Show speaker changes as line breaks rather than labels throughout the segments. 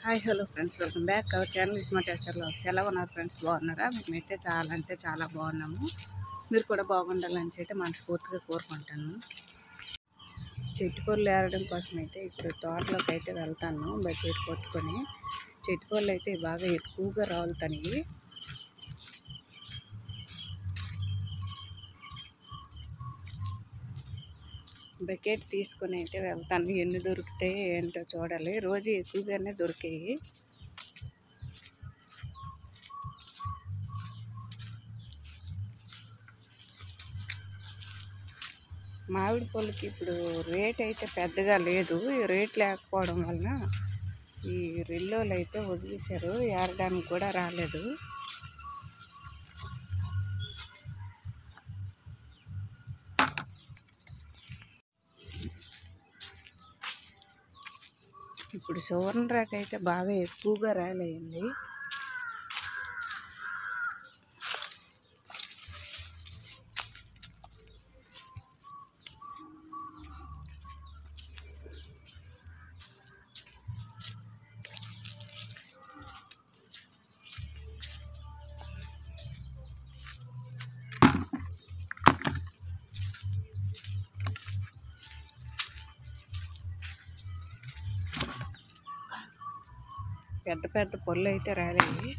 hi hello friends welcome back our channel ఇస్మా టేస్టర్లో ఎలా ఉన్నారు ఫ్రెండ్స్ బాగున్నారా మేమైతే చాలా అంటే చాలా బాగున్నాము మీరు కూడా బాగుండాలని అయితే మనస్ఫూర్తిగా కోరుకుంటాను చెట్టుపొర్లు ఏరడం కోసం అయితే ఇప్పుడు తోటలోకి అయితే వెళ్తాను బకెట్ పట్టుకొని చెట్టుపొర్లు అయితే బాగా ఎక్కువగా రాలుతాయి బకెట్ తీసుకొని అయితే వెళ్తాను ఎన్ని దొరుకుతాయి ఏంటో చూడాలి రోజు ఎక్కువగానే దొరికాయి మామిడి పళ్ళకి ఇప్పుడు రేట్ అయితే పెద్దగా లేదు ఈ రేట్ లేకపోవడం వలన ఈ రెల్లోలు అయితే వదిలేశారు ఏరడానికి కూడా రాలేదు ఇప్పుడు సువర్ణ రేఖ అయితే బాగా ఎక్కువగా రాలేయండి పెద్ద పెద్ద పొల్లు అయితే రాలేవి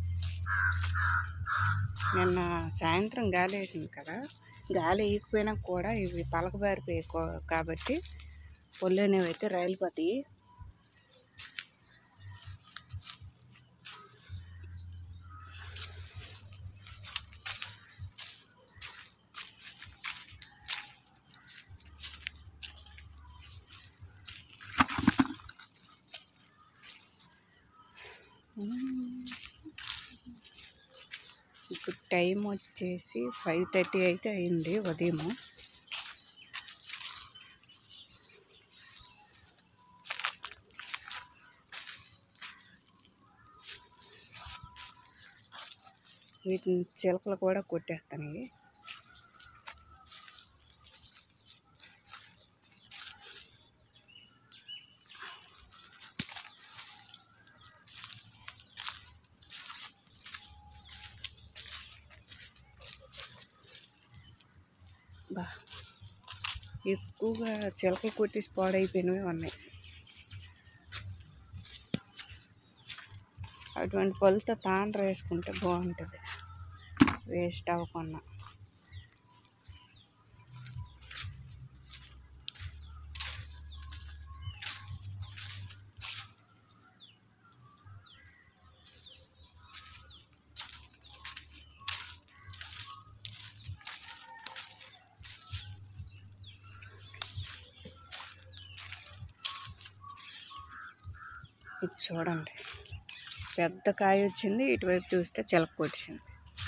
నిన్న సాయంత్రం గాలి వేసింది కదా గాలి వేయకపోయినా కూడా ఇవి పలకబారిపోయాయి కో- కాబట్టి పొల్లు అనేవి అయితే రైలిపోతాయి ఇప్పుడు టైం వచ్చేసి ఫైవ్ థర్టీ అయితే అయింది ఉదయం వీటిని చిలకలు కూడా కొట్టేస్తాను బా ఎక్కువగా చిలకలు కొట్టేసి పాడైపోయినవి ఉన్నాయి అటువంటి పళ్ళతో తాండ్ర వేసుకుంటే బాగుంటుంది వేస్ట్ అవ్వకుండా ఇది చూడండి పెద్ద కాయ వచ్చింది ఇటువైపు చూస్తే చిలక వచ్చింది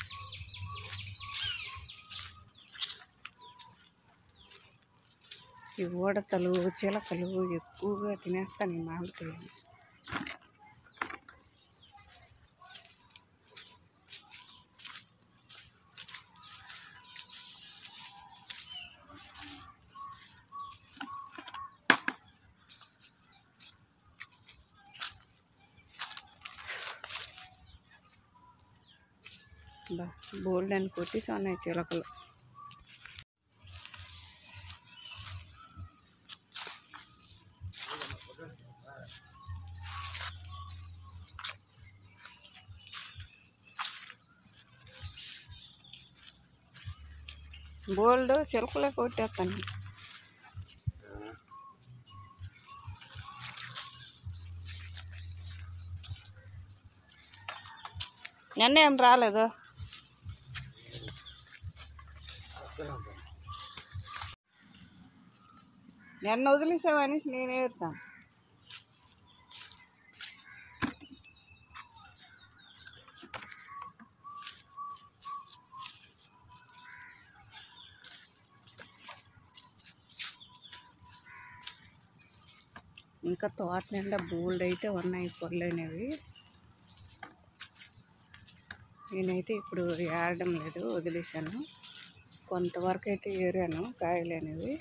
ఈ ఊడతలు చిలకలు ఎక్కువగా తినేస్తాను ఈ మామిడికాయలు బా బోల్డ్ అని కొట్టేసి ఉన్నాయి చిలకలు బోల్డ్ చిలకలే కొట్టేస్తాను నిన్న ఏం రాలేదు నిన్న వదిలేసావని నేనే వేస్తాను ఇంకా తోట నిండా బోల్డ్ అయితే ఉన్నాయి పొర్లు అనేవి నేనైతే ఇప్పుడు ఏరడం లేదు వదిలేసాను కొంతవరకు అయితే ఏరాను కాయలు అనేవి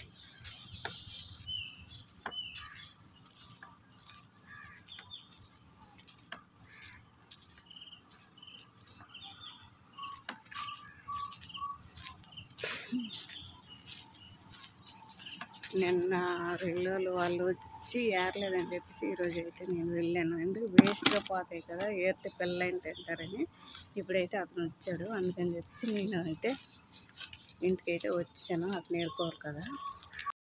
నిన్న రెల్లోలు వాళ్ళు వచ్చి ఏరలేదని చెప్పేసి ఈరోజు అయితే నేను వెళ్ళాను ఎందుకు వేస్ట్గా పోతాయి కదా ఏరితే పిల్లలు తింటారని ఇప్పుడైతే అతను వచ్చాడు అందుకని చెప్పేసి నేను అయితే ఇంటికైతే వచ్చాను అతను ఏరుకోరు కదా